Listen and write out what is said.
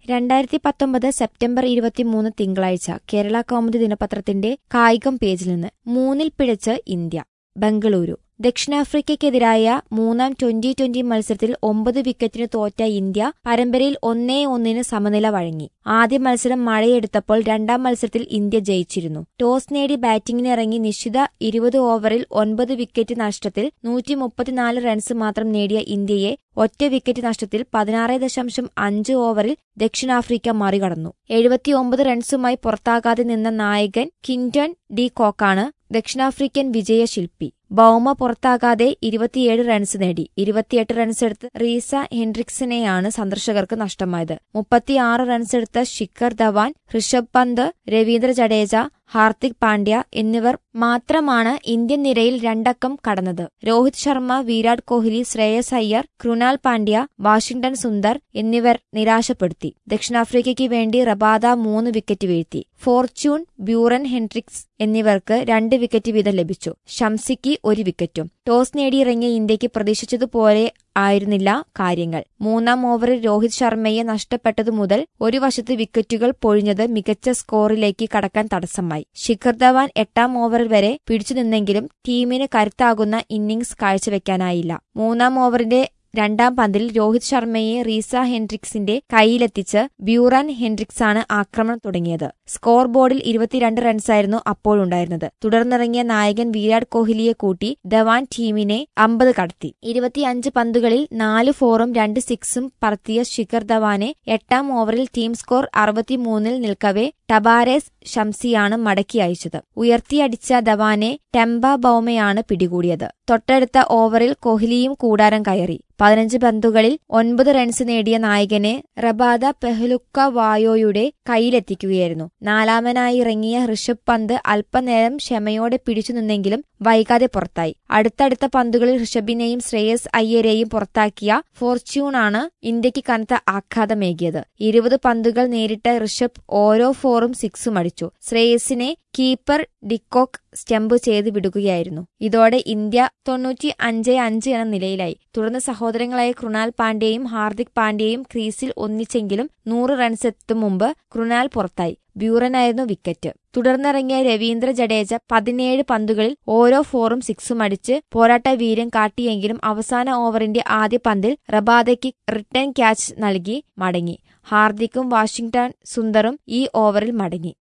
രണ്ടായിരത്തി പത്തൊമ്പത് സെപ്റ്റംബർ ഇരുപത്തിമൂന്ന് തിങ്കളാഴ്ച കേരള കൗമുദി ദിനപത്രത്തിന്റെ കായികം പേജിൽ നിന്ന് മൂന്നിൽ പിഴച്ച് ഇന്ത്യ ബംഗളൂരു ദക്ഷിണാഫ്രിക്കയ്ക്കെതിരായ മൂന്നാം ട്വന്റി ട്വന്റി മത്സരത്തിൽ ഒമ്പത് വിക്കറ്റിന് തോറ്റ ഇന്ത്യ പരമ്പരയിൽ ഒന്നേ ഒന്നിന് സമനില വഴങ്ങി ആദ്യ മത്സരം മഴയെടുത്തപ്പോൾ രണ്ടാം മത്സരത്തിൽ ഇന്ത്യ ജയിച്ചിരുന്നു ടോസ് നേടി ബാറ്റിംഗിനിറങ്ങി നിശ്ചിത ഇരുപത് ഓവറിൽ ഒൻപത് വിക്കറ്റ് നഷ്ടത്തിൽ നൂറ്റി മുപ്പത്തിനാല് റൺസ് മാത്രം നേടിയ ഇന്ത്യയെ ഒറ്റ വിക്കറ്റ് നഷ്ടത്തിൽ പതിനാറ് ദശാംശം അഞ്ച് ഓവറിൽ ദക്ഷിണാഫ്രിക്ക മറികടന്നു എഴുപത്തിയൊമ്പത് റൺസുമായി പുറത്താകാതെ നിന്ന നായകൻ കിൻടൺ ഡി കോക്കാണ് ദക്ഷിണാഫ്രിക്കൻ വിജയശില്പി ബൌമ പുറത്താകാതെ ഇരുപത്തിയേഴ് റൺസ് നേടി ഇരുപത്തിയെട്ട് റൺസ് എടുത്ത് റീസ ഹെൻഡ്രിക്സിനെയാണ് സന്ദർശകർക്ക് നഷ്ടമായത് മുപ്പത്തിയാറ് റൺസ് എടുത്ത ശിഖർ ധവാൻ ഋഷഭ് പന്ത് രവീന്ദ്ര ജഡേജ ഹാർദിക് പാണ്ഡ്യ എന്നിവർ മാത്രമാണ് ഇന്ത്യൻ നിരയിൽ രണ്ടക്കം കടന്നത് രോഹിത് ശർമ്മ വിരാട് കോഹ്ലി ശ്രേയസ് അയ്യർ കൃണാൽ പാണ്ഡ്യ വാഷിംഗ്ടൺ സുന്ദർ എന്നിവർ നിരാശപ്പെടുത്തി ദക്ഷിണാഫ്രിക്കയ്ക്ക് വേണ്ടി റബാദ മൂന്ന് വിക്കറ്റ് വീഴ്ത്തി ഫോർച്യൂൺ ബ്യൂറൻ ഹെൻഡ്രിക്സ് എന്നിവർക്ക് രണ്ട് വിക്കറ്റ് വീതം ലഭിച്ചു ഷംസിക്ക് ഒരു വിക്കറ്റും ടോസ് നേടിയിറങ്ങിയ ഇന്ത്യക്ക് പ്രതീക്ഷിച്ചതുപോലെ ആയിരുന്നില്ല കാര്യങ്ങൾ മൂന്നാം ഓവറിൽ രോഹിത് ശർമ്മയെ നഷ്ടപ്പെട്ടതു മുതൽ ഒരു വശത്ത് വിക്കറ്റുകൾ പൊഴിഞ്ഞത് മികച്ച സ്കോറിലേക്ക് കടക്കാൻ തടസ്സമായി ശിഖർ ധവാൻ എട്ടാം ഓവറിൽ വരെ പിടിച്ചുനിന്നെങ്കിലും ടീമിന് കരുത്താകുന്ന ഇന്നിംഗ്സ് കാഴ്ചവെക്കാനായില്ല മൂന്നാം ഓവറിന്റെ രണ്ടാം പന്തിൽ രോഹിത് ശർമ്മയെ റീസ ഹെൻഡ്രിക്സിന്റെ കൈയിലെത്തിച്ച് ബ്യൂറാൻ ഹെൻഡ്രിക്സാണ് ആക്രമണം തുടങ്ങിയത് സ്കോർ ബോർഡിൽ ഇരുപത്തിരണ്ട് റൺസായിരുന്നു അപ്പോഴുണ്ടായിരുന്നത് തുടർന്നിറങ്ങിയ നായകൻ വിരാട് കോഹ്ലിയെ കൂട്ടി ധവാൻ ടീമിനെ അമ്പത് കടത്തി ഇരുപത്തിയഞ്ച് പന്തുകളിൽ നാല് ഫോറും രണ്ട് സിക്സും പറത്തിയ ശിഖർ ധവാനെ എട്ടാം ഓവറിൽ ടീം സ്കോർ അറുപത്തിമൂന്നിൽ നിൽക്കവെ ടബാരേസ് ഷംസിയാണ് മടക്കി അയച്ചത് ഉയർത്തിയടിച്ച ധവാനെ ടെമ്പ ബൌമയാണ് പിടികൂടിയത് തൊട്ടടുത്ത ഓവറിൽ കോഹ്ലിയും കൂടാരം കയറി പതിനഞ്ച് പന്തുകളിൽ ഒൻപത് റൺസ് നേടിയ നായകനെ റബാദ പെഹ്ലുക്ക വായോയുടെ കയ്യിലെത്തിക്കുകയായിരുന്നു നാലാമനായി ഇറങ്ങിയ ഋഷഭ് പന്ത് അല്പനേരം ക്ഷമയോടെ പിടിച്ചു നിന്നെങ്കിലും വൈകാതെ പുറത്തായി അടുത്തടുത്ത പന്തുകളിൽ ഋഷഭിനെയും ശ്രേയസ് അയ്യരെയും പുറത്താക്കിയ ഫോർച്യൂണാണ് ഇന്ത്യക്ക് കനത്ത ആഘാതമേകിയത് ഇരുപത് പന്തുകൾ നേരിട്ട ഋഷഭ് ഓരോ ഫോറും സിക്സും അടിച്ചു ശ്രേയസിനെ കീപ്പർ ഡിക്കോക്ക് സ്റ്റംപ് ചെയ്ത് വിടുകയായിരുന്നു ഇതോടെ ഇന്ത്യ തൊണ്ണൂറ്റി അഞ്ച് അഞ്ച് എന്ന നിലയിലായി തുടർന്ന് സഹോദരങ്ങളായ കൃണാൽ പാണ്ഡ്യയും ഹാർദിക് പാണ്ഡ്യയും ക്രീസിൽ ഒന്നിച്ചെങ്കിലും നൂറ് റൺസ് എത്തും മുമ്പ് കൃണാൽ പുറത്തായി ബ്യൂറനായിരുന്നു വിക്കറ്റ് തുടർന്നിറങ്ങിയ രവീന്ദ്ര ജഡേജ പതിനേഴ് പന്തുകളിൽ ഓരോ ഫോറും സിക്സും അടിച്ച് പോരാട്ട വീര്യം കാട്ടിയെങ്കിലും അവസാന ഓവറിന്റെ ആദ്യ പന്തിൽ റബാദയ്ക്ക് റിട്ടേൺ ക്യാച്ച് നൽകി മടങ്ങി ഹാർദിക്കും വാഷിംഗ്ടൺ സുന്ദറും ഈ ഓവറിൽ മടങ്ങി